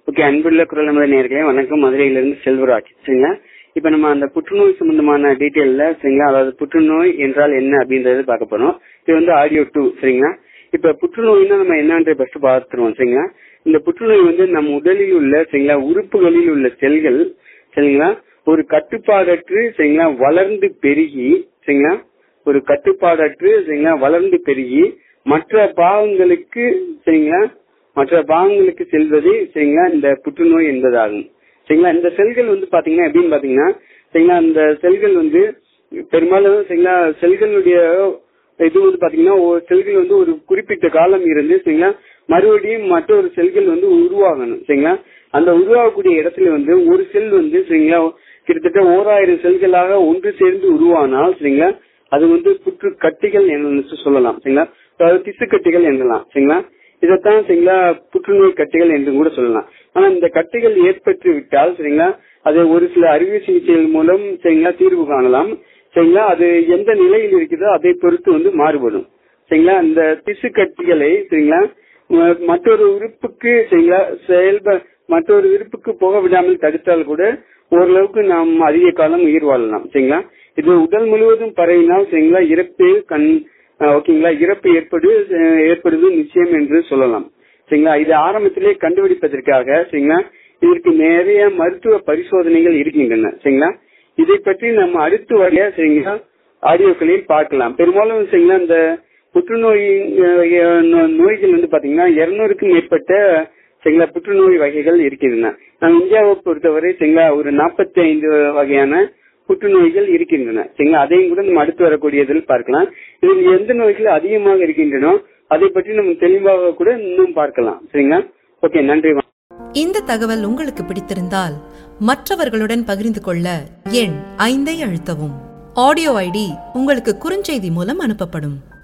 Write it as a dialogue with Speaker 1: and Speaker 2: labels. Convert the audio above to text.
Speaker 1: okay அன்புள்ள குரல் நமது நேர்களே வணக்கம் மதுரையிலிருந்து செல்வராஜ் சரிங்களா இப்ப நம்ம அந்த புற்றுநோய் சம்பந்தமான டீட்டெயில்ல சரிங்களா அதாவது புற்றுநோய் என்றால் என்ன அப்படின்றது பார்க்க போறோம் இது வந்து ஆடியோ டூ சரிங்களா இப்ப புற்றுநோய்னா நம்ம என்னன்ற ஃபர்ஸ்ட் பார்த்துருவோம் சரிங்களா இந்த புற்றுநோய் வந்து நம் உடலில் உள்ள சரிங்களா உறுப்புகளில் உள்ள செல்கள் சரிங்களா ஒரு கட்டுப்பாடற்று சரிங்களா வளர்ந்து பெருகி சரிங்களா ஒரு கட்டுப்பாடற்று சரிங்களா வளர்ந்து பெருகி மற்ற பாகங்களுக்கு சரிங்களா மற்ற பாகங்களுக்கு செல்வது சரிங்களா இந்த புற்றுநோய் என்பதாகும் சரிங்களா இந்த செல்கள் வந்து பாத்தீங்கன்னா எப்படின்னு பாத்தீங்கன்னா சரிங்களா இந்த செல்கள் வந்து பெரும்பாலும் சரிங்களா செல்களுடைய இது வந்து பாத்தீங்கன்னா ஒரு செல்கள் வந்து ஒரு குறிப்பிட்ட காலம் இருந்து சரிங்களா மறுபடியும் மற்றொரு செல்கள் வந்து உருவாகணும் சரிங்களா அந்த உருவாகக்கூடிய இடத்துல வந்து ஒரு செல் வந்து சரிங்களா கிட்டத்தட்ட ஓராயிரம் செல்களாக ஒன்று சேர்ந்து உருவானால் சரிங்களா அது வந்து புற்று கட்டிகள் என்று சொல்லலாம் சரிங்களா அதாவது திசு கட்டிகள் எனலாம் சரிங்களா இதைத்தான் சரிங்களா புற்றுநோய் கட்டிகள் என்று கூட சொல்லலாம் ஆனா இந்த கட்டிகள் ஏற்பட்டு விட்டால் சரிங்களா அது ஒரு சில அறுவை சிகிச்சைகள் மூலம் சரிங்களா தீர்வு காணலாம் சரிங்களா அது எந்த நிலையில் இருக்குதோ அதை பொறுத்து வந்து மாறுபடும் சரிங்களா இந்த திசு கட்டிகளை சரிங்களா மற்றொரு உறுப்புக்கு சரிங்களா செயல்ப மற்றொரு உறுப்புக்கு போக விடாமல் தடுத்தால் கூட ஓரளவுக்கு நாம் அதிக காலம் உயிர் வாழலாம் சரிங்களா இது உடல் முழுவதும் பரவினால் சரிங்களா இறப்பு கண் ஓகேங்களா இறப்பு ஏற்படு ஏற்படுவது நிச்சயம் என்று சொல்லலாம் சரிங்களா இது ஆரம்பத்திலே கண்டுபிடிப்பதற்காக சரிங்களா இதற்கு நிறைய மருத்துவ பரிசோதனைகள் இருக்கின்றன சரிங்களா இதை பற்றி நம்ம அடுத்து வரைய சரிங்களா ஆடியோக்களில் பார்க்கலாம் பெரும்பாலும் சரிங்களா இந்த புற்றுநோய் நோய்கள் வந்து பாத்தீங்கன்னா இருநூறுக்கும் மேற்பட்ட சரிங்களா புற்றுநோய் வகைகள் இருக்கின்றன நம்ம இந்தியாவை பொறுத்தவரை சரிங்களா ஒரு நாற்பத்தி ஐந்து வகையான புற்றுநோய்கள் இருக்கின்றன சரிங்களா அதையும் கூட நம்ம அடுத்து வரக்கூடியதில் பார்க்கலாம் இதில் எந்த நோய்கள் அதிகமாக இருக்கின்றனோ அதை பற்றி நம்ம தெளிவாக கூட இன்னும் பார்க்கலாம் சரிங்களா ஓகே நன்றி
Speaker 2: இந்த தகவல் உங்களுக்கு பிடித்திருந்தால் மற்றவர்களுடன் பகிர்ந்து கொள்ள எண் ஐந்தை அழுத்தவும் ஆடியோ ஐடி உங்களுக்கு குறுஞ்செய்தி மூலம் அனுப்பப்படும்